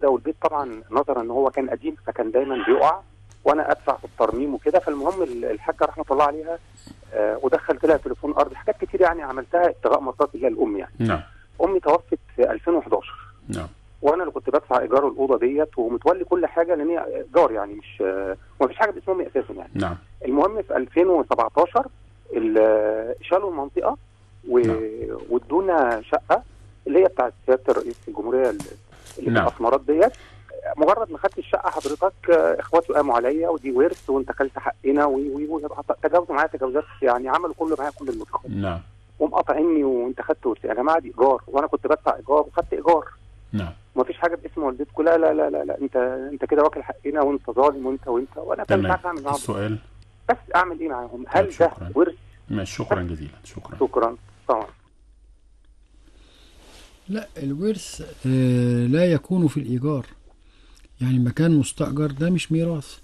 ده والبيت طبعا نظرا ان هو كان قديم فكان دايما بيقع وانا ادفع في الترميم وكده فالمهم ال- الحاجه رحمه الله عليها آه ودخلت لها تليفون ارضي حاجات كتير يعني عملتها ابتغاء مرضات الله الام يعني نعم امي توفت في 2011 نعم وانا اللي كنت بدفع ايجار الاوضه ديت ومتولي كل حاجه لان هي جار يعني مش ما فيش حاجه باسم امي اساسا يعني نعم المهم في 2017 ال- شالوا المنطقه و... نعم. وادونا شقه اللي هي بتاعت سياده الرئيس الجمهوريه اللي في نعم. الاسمرات ديت مجرد ما خدت الشقه حضرتك آه، اخواتي قاموا عليا ودي ورث وانت كلت حقنا و- و- و- تجاوزوا معايا تجاوزات يعني عملوا كله معايا كل المتخصص نعم ومقاطعيني وانت خدت ورث يا جماعه دي ايجار وانا كنت بدفع ايجار وخدت ايجار نعم ما فيش حاجه باسم والدتكم لا لا لا لا, لا. انت انت كده واكل حقنا وانت ظالم وانت وانت وانا كان مش تمام عارف اعمل معاهم السؤال بس اعمل ايه معاهم هل ده شكراً. ورث ماشي شكرا جزيلا شكرا شكرا طبعا لا الورث آه، لا يكون في الإيجار يعني مكان مستأجر ده مش ميراث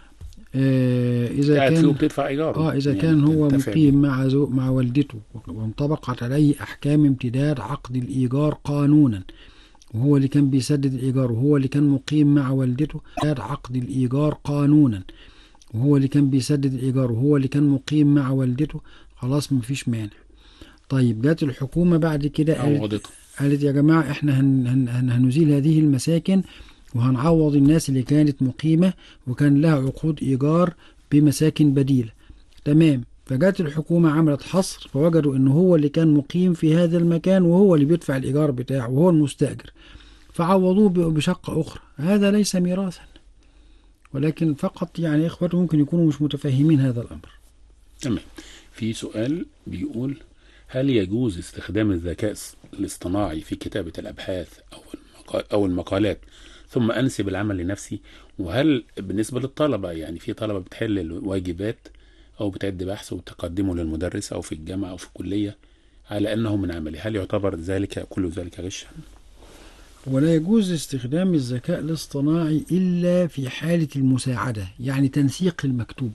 آه، إذا قاعد فيه كان وبتدفع ايجار اه اذا كان هو تنتفع مقيم مع زو مع والدته وانطبقت عليه احكام امتداد عقد الايجار قانونا وهو اللي كان بيسدد الايجار وهو اللي كان مقيم مع والدته امتداد عقد الايجار قانونا وهو اللي كان بيسدد الايجار وهو اللي كان مقيم مع والدته خلاص مفيش مانع طيب جت الحكومه بعد كده قالت عوضته قالت يا جماعة احنا هن هن هن هنزيل هذه المساكن وهنعوض الناس اللي كانت مقيمة وكان لها عقود إيجار بمساكن بديلة تمام فجت الحكومة عملت حصر فوجدوا ان هو اللي كان مقيم في هذا المكان وهو اللي بيدفع الإيجار بتاعه وهو المستأجر فعوضوه ب- بشقة أخرى هذا ليس ميراثا ولكن فقط يعني إخوته ممكن يكونوا مش متفاهمين هذا الأمر تمام في سؤال بيقول هل يجوز استخدام الذكاء الاصطناعي في كتابة الأبحاث أو المقا- أو المقالات ثم أنسب العمل لنفسي وهل بالنسبة للطلبة يعني في طلبة بتحل الواجبات أو بتعد بحث وتقدمه للمدرس أو في الجامعة أو في الكلية على أنه من عملي هل يعتبر ذلك كل ذلك غشا؟ ولا يجوز استخدام الذكاء الاصطناعي إلا في حالة المساعدة يعني تنسيق المكتوب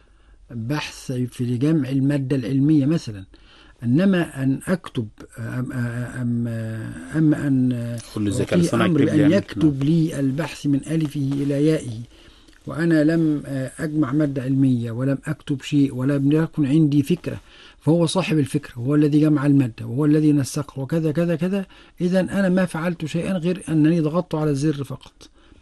بحث في جمع المادة العلمية مثلا إنما أن أكتب أم, أم, أم أن كل الذكاء أعطيه الاصطناعي أمر يكتب لي بأن عمل. يكتب لي البحث من ألفه إلى يائه وأنا لم أجمع مادة علمية ولم أكتب شيء ولم يكن عندي فكرة فهو صاحب الفكرة هو الذي جمع المادة وهو الذي نسقها وكذا كذا كذا إذا أنا ما فعلت شيئا غير أنني ضغطت على الزر فقط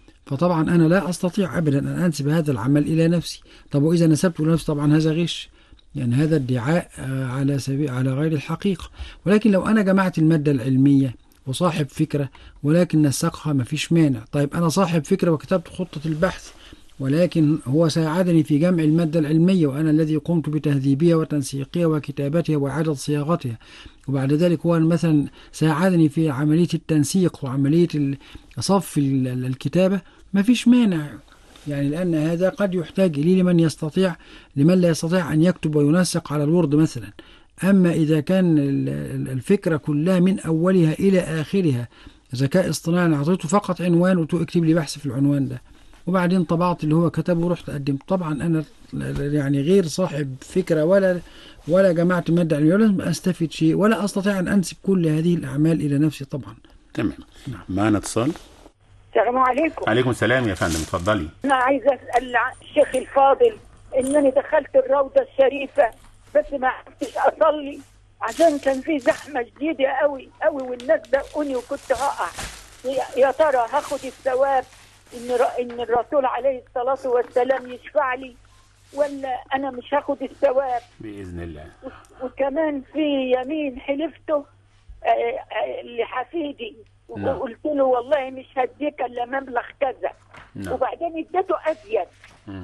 فطبعا أنا لا أستطيع أبدا أن أنسب هذا العمل إلى نفسي طب وإذا نسبته لنفسي طبعا هذا غش يعني هذا ادعاء آه، على سبيل على غير الحقيقة ولكن لو أنا جمعت المادة العلمية وصاحب فكرة ولكن نسقها ما فيش مانع طيب أنا صاحب فكرة وكتبت خطة البحث ولكن هو ساعدني في جمع المادة العلمية وأنا الذي قمت بتهذيبها وتنسيقها وكتابتها وإعادة صياغتها وبعد ذلك هو مثلا ساعدني في عملية التنسيق وعملية ال- صف ال- ال- الكتابة ما فيش مانع يعني لأن هذا قد يحتاج إليه لمن يستطيع لمن لا يستطيع أن يكتب وينسق على الورد مثلا أما إذا كان ال- ال- الفكرة كلها من أولها إلى آخرها ذكاء اصطناعي أنا أعطيته فقط عنوان وقلت له اكتب لي بحث في العنوان ده وبعدين طبعت اللي هو كتبه ورحت قدمت طبعا أنا يعني غير صاحب فكرة ولا ولا جمعت مادة علمية ولا أستفيد شيء ولا أستطيع أن أنسب كل هذه الأعمال إلى نفسي طبعا تمام معنا اتصال السلام عليكم عليكم السلام يا فندم اتفضلي انا عايزه اسال عن الشيخ الفاضل انني دخلت الروضه الشريفه بس ما عرفتش اصلي عشان كان في زحمه شديده قوي قوي والناس دقوني وكنت هقع يا- يا ترى هاخد الثواب ان ر- ان الرسول عليه الصلاه والسلام يشفع لي ولا انا مش هاخد الثواب بإذن الله وكمان في يمين حلفته آه، آه، لحفيدي نعم. وقلت له والله مش هديك الا مبلغ كذا نعم وبعدين اديته ازيد مم.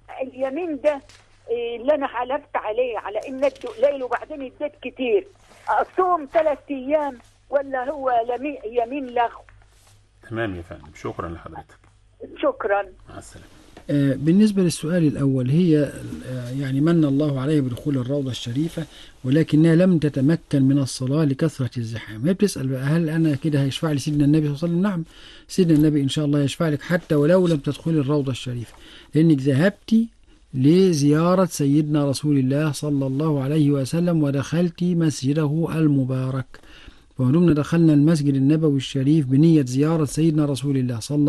اليمين ده آه، اللي انا حلفت عليه على ان ادي قليل وبعدين اديت كتير اصوم ثلاث ايام ولا هو لمي- يمين لغو تمام يا فندم شكرا لحضرتك شكرا مع السلامة آه، بالنسبة للسؤال الأول هي آه، يعني من الله عليه بدخول الروضة الشريفة ولكنها لم تتمكن من الصلاة لكثرة الزحام هي بتسأل بقى هل أنا كده هيشفع لي سيدنا النبي صلى الله عليه وسلم نعم سيدنا النبي إن شاء الله يشفع لك حتى ولو لم تدخلي الروضة الشريفة لأنك ذهبت لزيارة سيدنا رسول الله صلى الله عليه وسلم ودخلت مسجده المبارك وهلمنا دخلنا المسجد النبوي الشريف بنية زيارة سيدنا رسول الله صلى